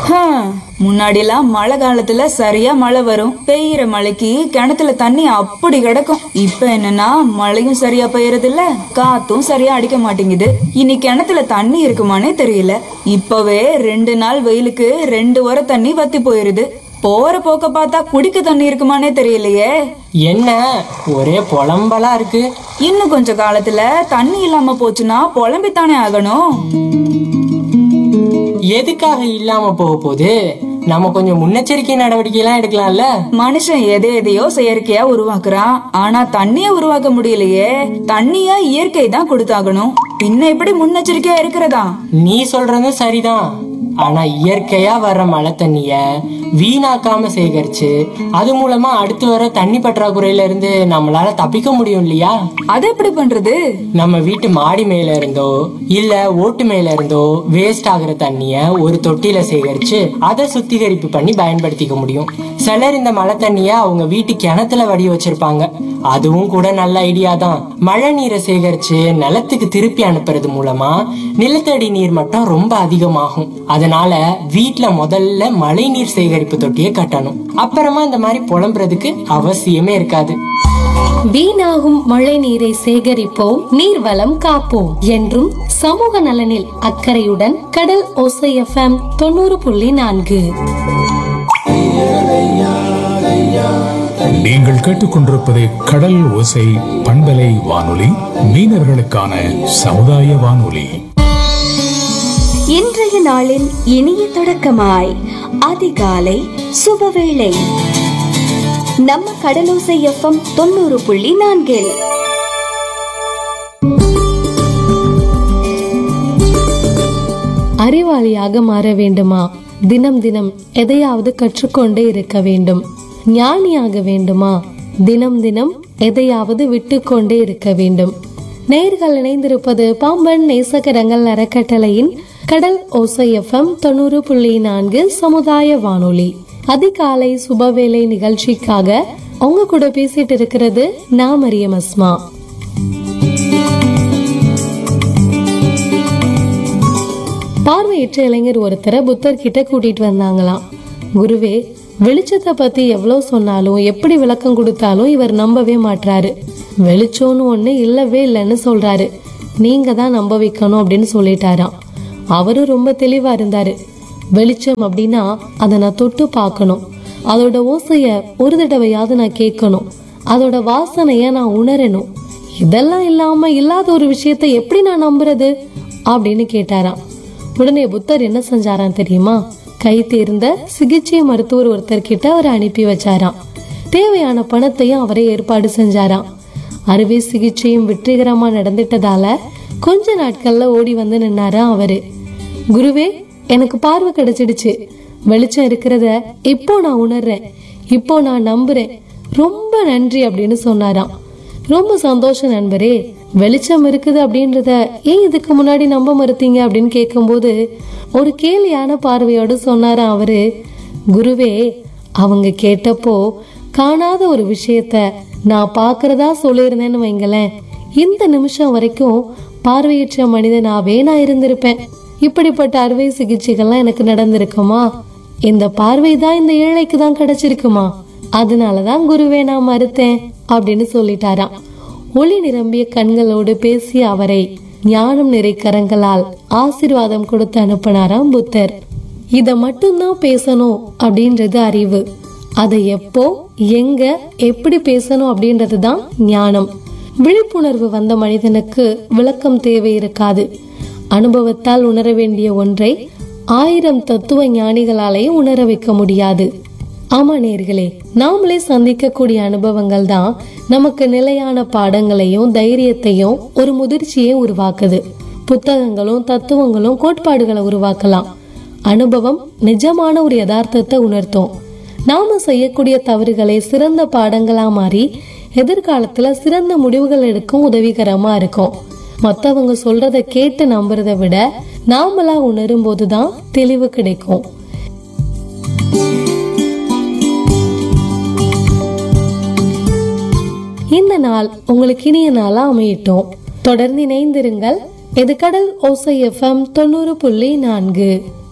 முன்னாடி எல்லாம் மழை காலத்துல சரியா மழை வரும் பெய்யற மழைக்கு கிணத்துல தண்ணி அப்படி கிடக்கும் இப்ப என்னன்னா மழையும் சரியா பெய்யறது இல்ல காத்தும் சரியா அடிக்க மாட்டேங்குது இனி கிணத்துல தண்ணி இருக்குமானே தெரியல இப்பவே ரெண்டு நாள் வெயிலுக்கு ரெண்டு வாரம் தண்ணி வத்தி போயிருது போற போக்க பார்த்தா குடிக்க தண்ணி இருக்குமானே தெரியலையே என்ன ஒரே புலம்பலா இருக்கு இன்னும் கொஞ்ச காலத்துல தண்ணி இல்லாம போச்சுன்னா புலம்பித்தானே ஆகணும் எதுக்காக இல்லாம போக போகுது நம்ம கொஞ்சம் முன்னெச்சரிக்கை நடவடிக்கை எல்லாம் எடுக்கலாம்ல மனுஷன் எதை எதையோ செயற்கையா உருவாக்குறான் ஆனா தண்ணிய உருவாக்க முடியலையே தண்ணிய இயற்கை தான் கொடுத்தாகணும் பின்ன எப்படி முன்னெச்சரிக்கையா இருக்கிறதா நீ சொல்றதும் சரிதான் ஆனா இயற்கையா வர்ற மழை தண்ணிய வீணாக்காம சேகரிச்சு அது மூலமா அடுத்து வர தண்ணி பற்றாக்குறையில இருந்து நம்மளால தப்பிக்க முடியும் இல்லையா அது எப்படி பண்றது நம்ம வீட்டு மாடி மேல இருந்தோ இல்ல ஓட்டு மேல இருந்தோ வேஸ்ட் ஆகுற தண்ணிய ஒரு தொட்டியில சேகரிச்சு அதை சுத்திகரிப்பு பண்ணி பயன்படுத்திக்க முடியும் சிலர் இந்த மழை தண்ணிய அவங்க வீட்டு கிணத்துல வடி வச்சிருப்பாங்க அதுவும் கூட நல்ல ஐடியா தான் மழை நீரை சேகரிச்சு நிலத்துக்கு திருப்பி அனுப்புறது மூலமா நிலத்தடி நீர் மட்டம் ரொம்ப அதிகமாகும் அதனால வீட்ல முதல்ல மழை நீர் சேகரிப்பு தொட்டியை கட்டணும் அப்புறமா இந்த மாதிரி புலம்புறதுக்கு அவசியமே இருக்காது வீணாகும் மழை நீரை சேகரிப்போம் நீர்வளம் காப்போம் என்றும் சமூக நலனில் அக்கறையுடன் கடல் ஓசை எஃப்எம் தொண்ணூறு புள்ளி நான்கு நீங்கள் கேட்டுக்கொண்டிருப்பது கடல் ஓசை பண்பலை வானொலி மீனவர்களுக்கான சமுதாய வானொலி இன்றைய நாளின் இனிய தொடக்கமாய் அதிகாலை சுபவேளை நம்ம கடலோசை எஃப்எம் தொண்ணூறு புள்ளி நான்கில் அறிவாளியாக மாற வேண்டுமா தினம் தினம் எதையாவது கற்றுக்கொண்டே இருக்க வேண்டும் ஞானியாக வேண்டுமா தினம் தினம் எதையாவது விட்டுக்கொண்டே இருக்க வேண்டும் நேர்கள் இணைந்திருப்பது பாம்பன் நேசகரங்கள் அறக்கட்டளையின் கடல் ஓசை எஃப்எம் தொண்ணூறு புள்ளி நான்கு சமுதாய வானொலி அதிகாலை சுபவேளை நிகழ்ச்சிக்காக உங்க கூட பேசிட்டு இருக்கிறது நான் மரியம் அஸ்மா பார்வையற்ற இளைஞர் ஒருத்தரை புத்தர் கிட்ட கூட்டிட்டு வந்தாங்களாம் குருவே வெளிச்சத்தை பத்தி எவ்வளவு சொன்னாலும் எப்படி விளக்கம் கொடுத்தாலும் இவர் நம்பவே மாட்றாரு வெளிச்சம்னு ஒண்ணு இல்லவே இல்லைன்னு சொல்றாரு நீங்க தான் நம்ப வைக்கணும் அப்படின்னு சொல்லிட்டாராம் அவரும் ரொம்ப தெளிவா இருந்தாரு வெளிச்சம் அப்படின்னா அதை நான் தொட்டு பார்க்கணும் அதோட ஓசைய ஒரு தடவையாவது நான் கேட்கணும் அதோட வாசனைய நான் உணரணும் இதெல்லாம் இல்லாம இல்லாத ஒரு விஷயத்தை எப்படி நான் நம்புறது அப்படின்னு கேட்டாராம் உடனே புத்தர் என்ன செஞ்சாராம் தெரியுமா கை தேர்ந்த சிகிச்சை மருத்துவர் ஒருத்தர் கிட்ட அவரை அனுப்பி வச்சாராம் தேவையான பணத்தையும் அவரே ஏற்பாடு செஞ்சாராம் அறுவை சிகிச்சையும் வெற்றிகரமா நடந்துட்டதால கொஞ்ச நாட்கள்ல ஓடி வந்து நின்னாராம் அவரு குருவே எனக்கு பார்வை கிடைச்சிடுச்சு வெளிச்சம் இருக்கிறத இப்போ நான் உணர்றேன் இப்போ நான் நம்புறேன் ரொம்ப நன்றி அப்படின்னு சொன்னாராம் ரொம்ப சந்தோஷம் நண்பரே வெளிச்சம் இருக்குது அப்படின்றத ஏன் இதுக்கு முன்னாடி நம்ப மறுத்தீங்க அப்படின்னு கேட்கும்போது ஒரு கேலியான பார்வையோடு சொன்னாராம் அவரு குருவே அவங்க கேட்டப்போ காணாத ஒரு விஷயத்த நான் பார்க்கறதா சொல்லியிருந்தேன்னு வைங்களேன் இந்த நிமிஷம் வரைக்கும் பார்வையற்ற மனிதனாவே நான் இருந்திருப்பேன் இப்படிப்பட்ட அறுவை சிகிச்சைகள்லாம் எனக்கு நடந்திருக்குமா இந்த பார்வை தான் இந்த ஏழைக்கு தான் கிடைச்சிருக்குமா அதனாலதான் குருவே நான் மறுத்தேன் அப்படின்னு சொல்லிட்டாராம் ஒளி நிரம்பிய கண்களோடு பேசிய அவரை ஞானம் நிறை கரங்களால் ஆசீர்வாதம் கொடுத்து அனுப்பினாராம் புத்தர் இத மட்டும்தான் பேசணும் அப்படின்றது அறிவு அதை எப்போ எங்க எப்படி பேசணும் அப்படின்றது தான் ஞானம் விழிப்புணர்வு வந்த மனிதனுக்கு விளக்கம் தேவை இருக்காது அனுபவத்தால் உணர வேண்டிய ஒன்றை ஆயிரம் தத்துவ ஞானிகளாலேயும் உணர வைக்க முடியாது ஆமா நேர்களே நாமளே சந்திக்கக்கூடிய அனுபவங்கள் தான் நமக்கு நிலையான பாடங்களையும் தைரியத்தையும் ஒரு முதிர்ச்சியை உருவாக்குது புத்தகங்களும் தத்துவங்களும் கோட்பாடுகளை உருவாக்கலாம் அனுபவம் நிஜமான ஒரு யதார்த்தத்தை உணர்த்தும் நாம செய்யக்கூடிய தவறுகளை சிறந்த பாடங்களா மாறி எதிர்காலத்துல சிறந்த முடிவுகள் எடுக்கும் உதவிகரமா இருக்கும் மத்தவங்க சொல்றத கேட்டு நம்புறத விட நாமளா உணரும் போதுதான் தெளிவு கிடைக்கும் இந்த நாள் உங்களுக்கு இனிய நாளா அமையட்டும் தொடர்ந்து இணைந்திருங்கள் இது கடல் ஓசை எஃப்எம் தொண்ணூறு புள்ளி நான்கு